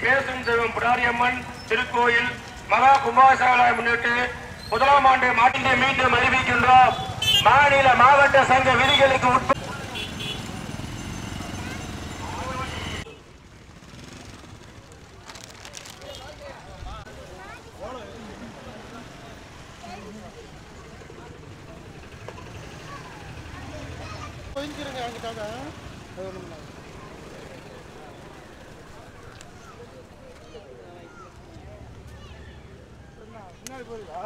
பேசும் தெய்வம் பிடாரியம்மன் திருக்கோயில் மகா கும்பாசாலாய் முன்னிட்டு முதலாம் ஆண்டு மாட்டினை மீண்டும் அறிவிக்கின்றோம் மாநில மாவட்ட சங்க விதிகளுக்கு உட்பட்டு ஒதுங்கிருங்க என்கிட்ட அது ஒன்றும் இல்லை பின்னாடி போயிருக்கா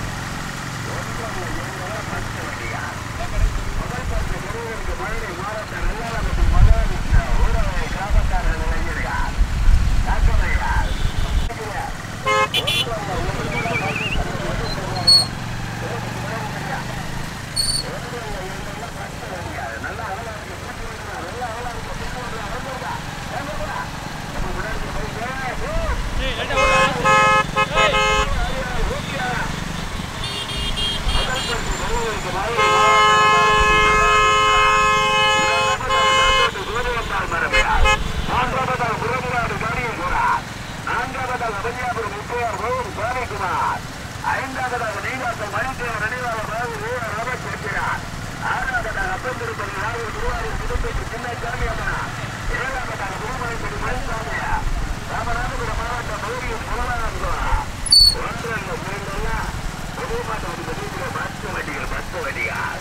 மாவட்ட முனியாபுரம்பேட்டு சின்ன சாமியம்மா ஏழாவதாக திருமலைப்படி மணிசாமியா ராமநாதபுரம் மாவட்டம் மதுரையும் புலனாங்குளம் ஒன்றல்ல புரிந்தல்ல பொது மாட்டு வண்டிகள் பத்து வண்டிகள் பத்து வண்டிகள்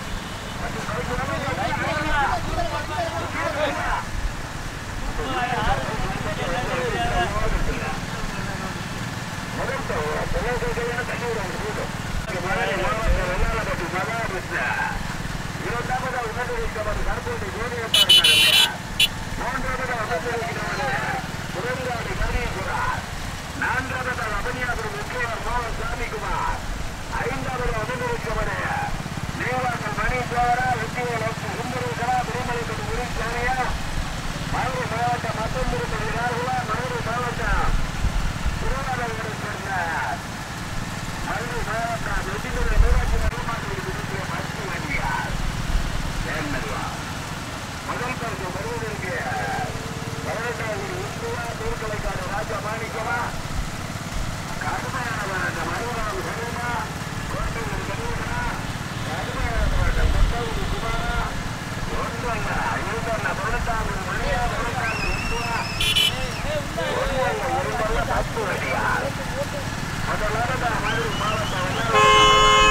ஐந்தாவது அனுபவிக்கவனே நீவாசல் மணி சோழரா வெற்றியை சுந்தரேசரா திருமலைப்பட்டி முருகாமியா மதுரை மாவட்டம் மத்தொன்பது நாள்களா மதுரை மாவட்டம் திருவாரூரை சேர்ந்த மதுரை மாவட்டம் வெற்றிபுர ஊராட்சி நடுமாற்றி இருக்கிற மருத்துவ வண்டியார் தேர்ந்தல்வா முதல் பரிசு வருவதற்கு பதினெட்டாவது இந்துவா தூர்கலைக்கான ராஜா மாணிக்கமா கடுமையானவன் அந்த மருவனாவு கருமா கோட்டையில் கருவனா கடுமையானவன் முத்தவுக்கு குமாரா ஒன்றல்ல இருந்தல்ல பதினெட்டாவது மணியா பதினெட்டாவது இந்துவா ஒன்றல்ல ஒன்றல்ல பத்து வண்டியார் முதலாவது மதுரை மாவட்டம்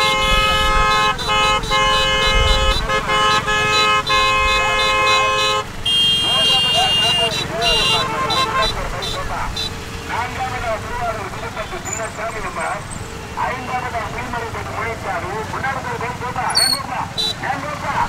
நான்காவதா திருவாரூர் புதுப்பட்டு சின்னசாமி அம்மா ஐந்தாவதா புலிமலைப்பட்டு முனைப்பாரு முன்னாடி போய் போய் போப்பா ஏன் போப்பா ஏன் போப்பா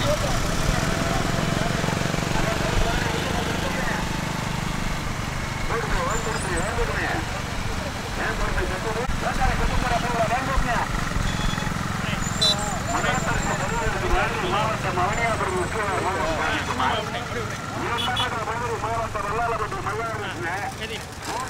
மாவட்டம் அவனியாபுரம் முக்கிய மாவட்டம் வல்லாளப்பட்டி மல்லாருங்க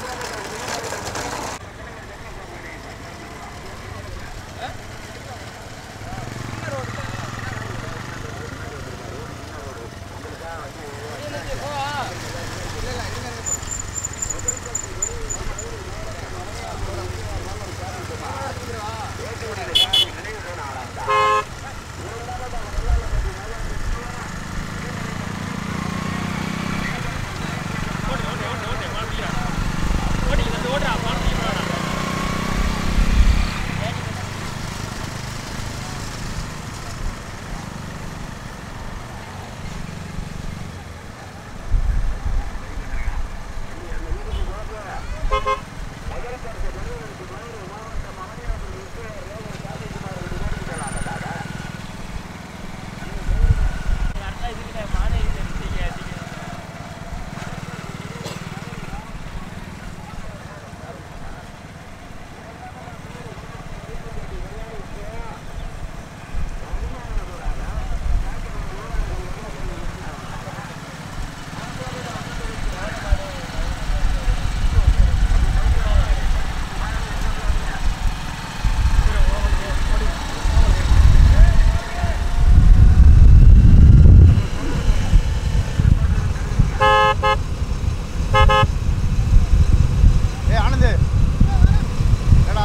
ஏ ஆனந்த் என்னடா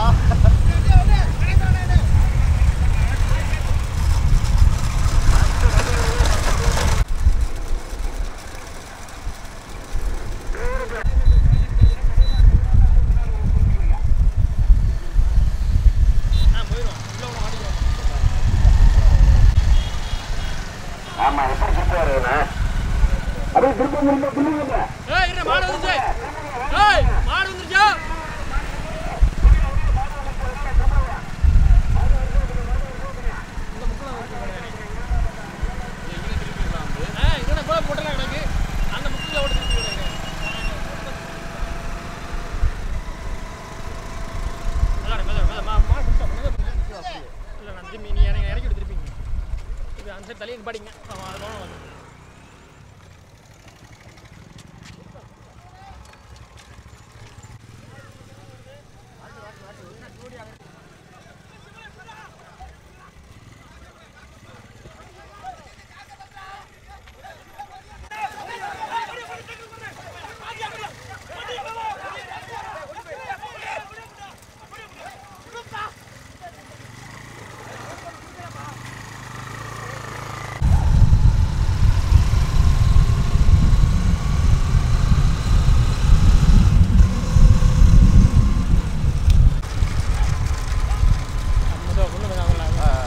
ஆமா எப்படி சுத்தாரு அப்படியே திரும்ப திரும்ப திரும்ப ஏய் இரு மாடு வந்துருச்சு ஏய் மாடு வந்துருச்சா ஏய், இங்கன கூட போட்டலாம் கிடக்கு. அந்த முக்குல ஓடி திருப்பி விடுங்க. மெல்லடா, மெல்லடா, மெல்லடா. மா- மாடு பிடிச்சா, மெல்லடா பிடிச்சா. இல்ல, நான் திரும்பி நீ இறங்கி இறக்கி விட்டு திருப்பிங்க. இது அந்த side தள்ளி நிப்பாட்டிங்க. ஆமா, அது போனா வந்து. மெதுவா, இன்னும் மெதுவா வரலாம்.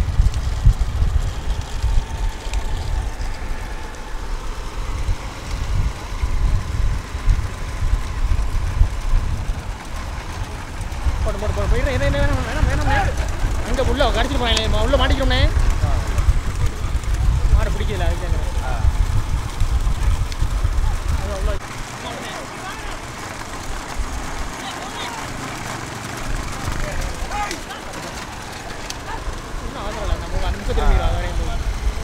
போடு போடு போடு போயிடு என்ன என்ன வேணும் வேணாம் வேணாம் அங்கே உள்ள கடிச்சிட்டு போனேன் உள்ள மாட்டிக்கிறோம்னே மாடு பிடிக்கல அதுக்கு கேட்குறேன் அது உள்ள இன்னும் அவசரம் இல்லை நம்ம அஞ்சு நிமிஷம் திரும்பிடுவோம் அது வரையும் போய்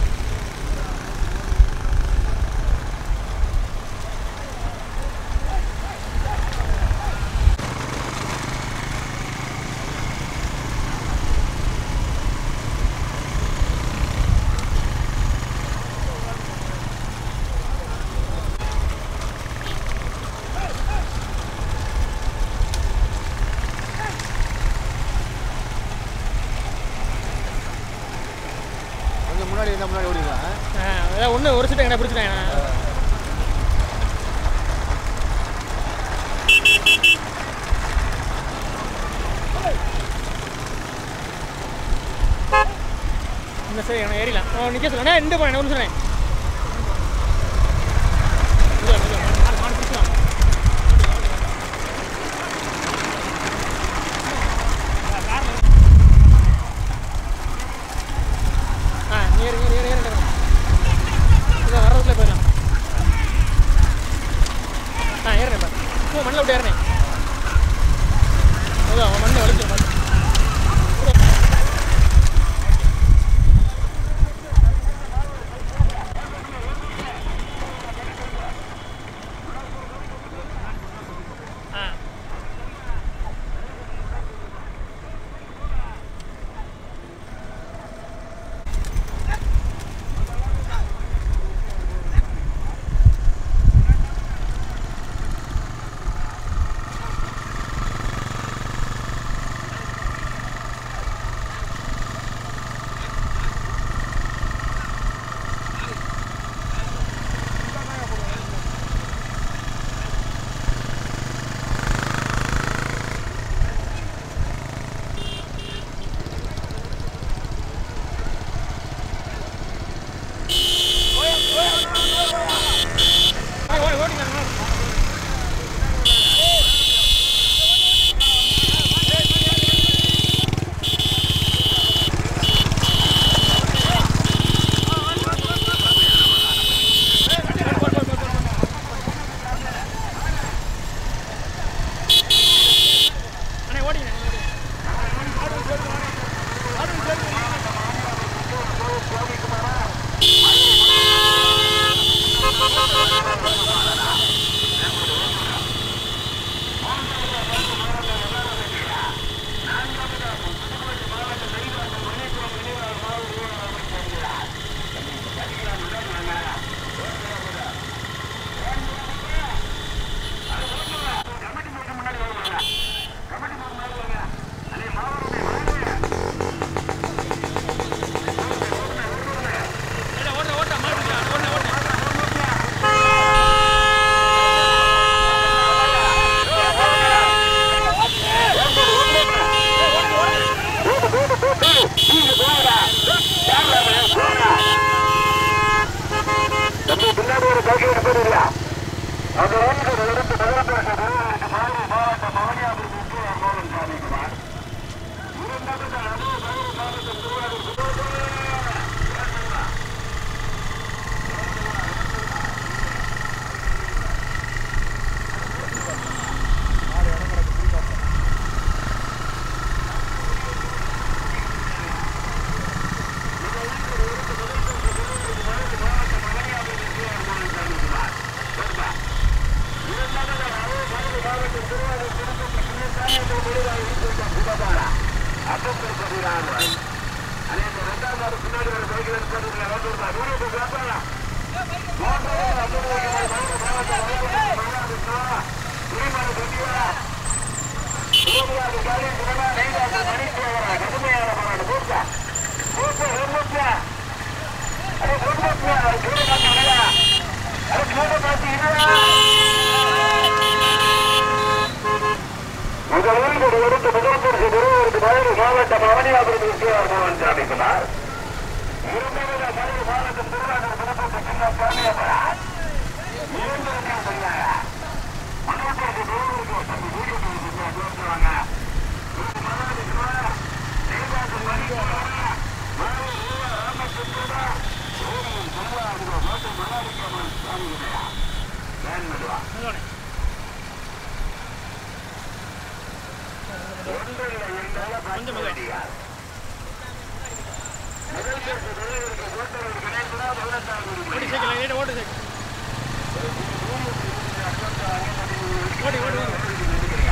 கொஞ்சம் முன்னாடி இருந்தால் முன்னாடி ஓடிக்கலாம் ஆ அதான் ஒன்று ஒரு சீட்டை என்ன பிடிச்சிட்டேன் இந்த சரி என்ன ஏறிலாம் ஓ நிற்க சொல்லுண்ணே ரெண்டு போனேன் ஒன்று சொன்னேன் மெதுவா, மெதுவா, மாடு, மாடு பிடிச்சிக்கலாம். ஆ, ஏறு, ஏறு, ஏறு, ஏறு, ஏறு. இரண்டாவது மதுரை மாவட்டம் திருவாரூர் புதுக்கோட்டை சின்ன சாமியாபுரா இரண்டு வண்டியும் சொன்னாங்க மனோஜருக்கு டோருக்கு தம்பி வீடியோ பேசுவாங்க இது மனோஜுக்கு தேவாசு மணிக்கு மாவு ரூபா ராமச்சந்திரா ஓம் திருவாரூர் மாட்டு மனாரிக்கம்மன் சுவாமி இல்லையா வேன் மெதுவா மெதுவானே ஒன்றில் இருந்தாலும் கொஞ்சம் மெதுவா. முதல் பேசு தலைவருக்கு ஓட்டவர் கிடைக்குதா பதினெட்டாம் ஓடி சைக்கிள் லைட் ஓட்டு சைக்கிள் ஓடி ஓடி ஓடி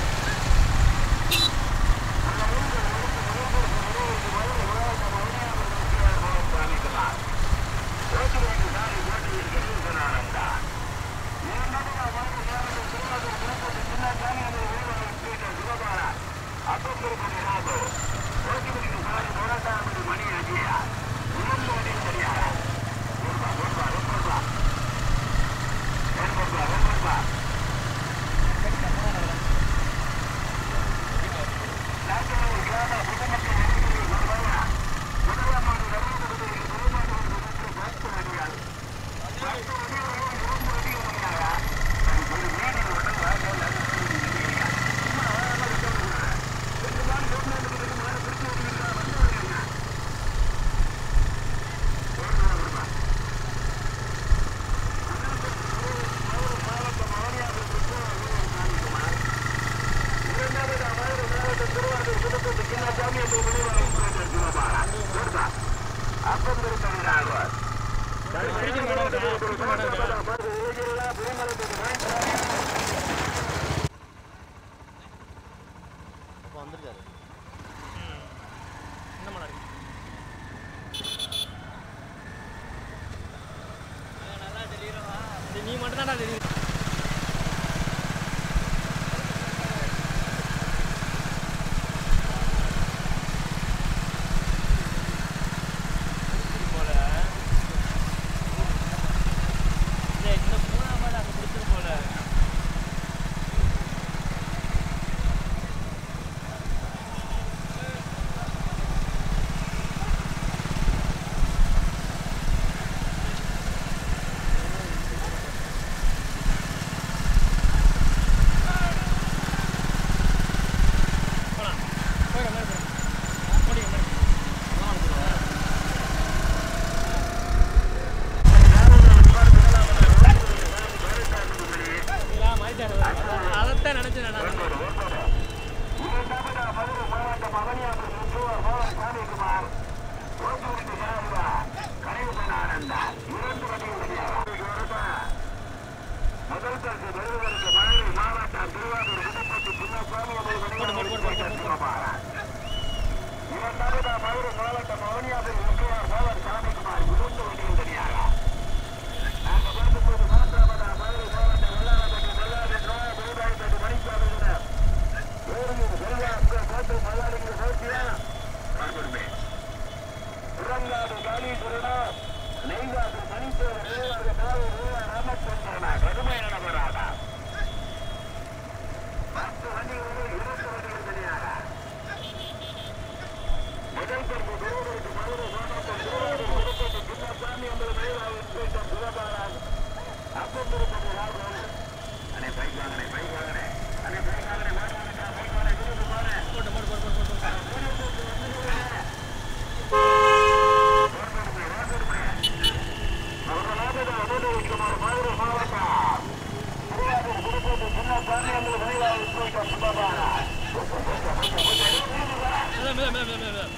மணி அடியா இரண்டு அடி சரியா ரூபா ரூபா ரூபா ரூபா ரூபா பிடிக்கிற மேடம் இருக்கா பிடிக்கிற மேடம் இருக்கா அப்போ வந்திருக்காரு ம். என்ன மனம் இருக்கு இது நீ மட்டும் தான்டா தெரியும் போலாம் போயிடும் மேலே போயிடும் ஓடிங்க மேலே இல்லா மாறிட்டாரு அதைத்தான் நினைச்சேன் நான் முதல் பரிசு பெறுவதற்கு மதுரை மாவட்டம் திருவாரூர் புதுப்பட்டி சின்னசாமி இரண்டாவது மதுரை மாவட்டம் மௌனியாபுரி முக்கியார் மோகன் சாமிக்குமார் இரண்டு வண்டியும் தனியாக நாங்கள் பார்க்கும்போது மூன்றாவதா மதுரை மாவட்டம் வெள்ளாளப்பட்டி வெள்ளாடு நோய் மூதாயிரத்தி மணிக்காக வேறூர் வெள்ளாக்கு கோட்டை மல்லாடிங்க போட்டியா காண்படுமே புறங்காடு காளீஸ்வரனா நெய்காடு மணித்தேவர் ரூவாறு நாலு ரூவா ராமச்சந்திரனா கடுமையான நபராக பத்து வண்டிகளும் இருபது வண்டிகள் தனியாக முதல் பரிசு பெறுவதற்கு மதுரை மாவட்டம் திருவாரூர் புதுக்கோட்டை சின்னசாமி என்பது மயிலாவின் கூட்டம் சிவபாலன் அப்பம் திருப்பதி ராகுல் அனை பைக் வாங்கனே பைக் வாங்கனே அனை பைக் வாங்கனே மாட்டு வாங்கனே பைக் வாங்கனே விருது போனேன் போட்டு போட்டு போட்டு போட்டு போட்டு மெதுவா மெதுவா மெதுவா மெதுவா மெதுவா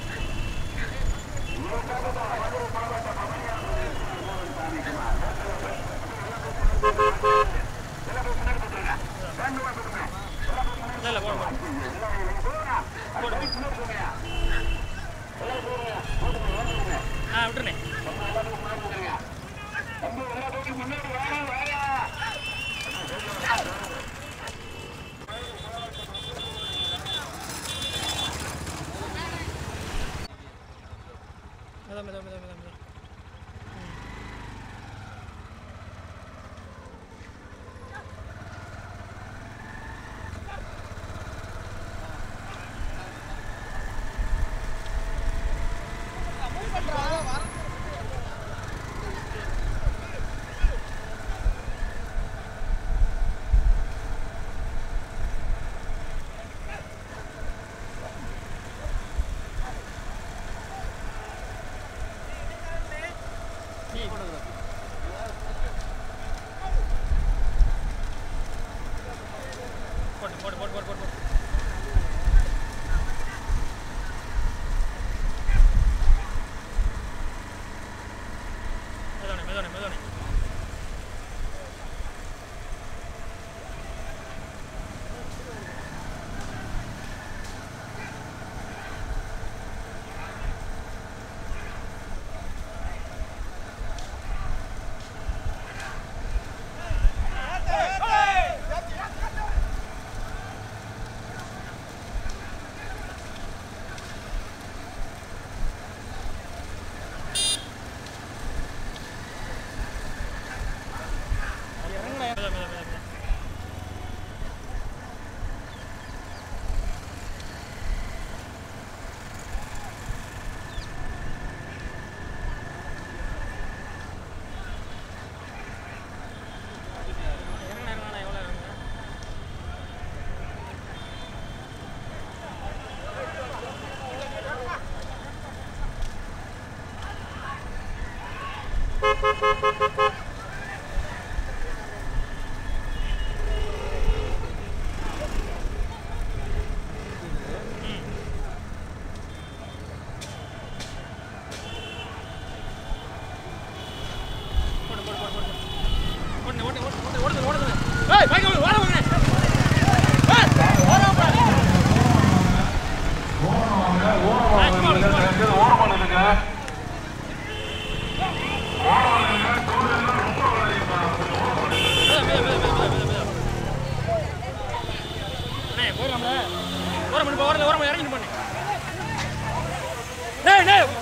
இல்லை இல்லை போட போட ஆ விட்டுருண்ணே மெதுவா மெதுவா மெதுவா மெதுவா மெதுவா மூவ் பண்ணுறாங்க வர போட்டு போட்டு போட்டு போட்டு போட்டு மெதுவானே மெதுவானே மெதுவானே மெதுவா மெதுவா மெதுவா மெதுவா இறங்குண்ணா, இறங்குண்ணா, எவ்வளோ இறங்குங்க? போடு, போடு, போடு, போடு. ஓடுங்க, ஓடுங்க, ஓடுங்க, ஓடுங்க, ஓடுங்க, ஓடுங்க. ஏய், பைக் வாங்க, வாங்க, வாங்க. ஏய், வாங்க, வாங்க. ஏய், சும்மா இருங்க, சும்மா இருங்க. மெதுவா, மெதுவா, மெதுவா, மெதுவா, மெதுவா, மெதுவா. அண்ணே, போயிடலாம்ல? ஓரம் பண்ணு, போ, ஓரத்துல, ஓரம் பண்ணு, இறங்கிட்டு பண்ணு. டேய், டேய்,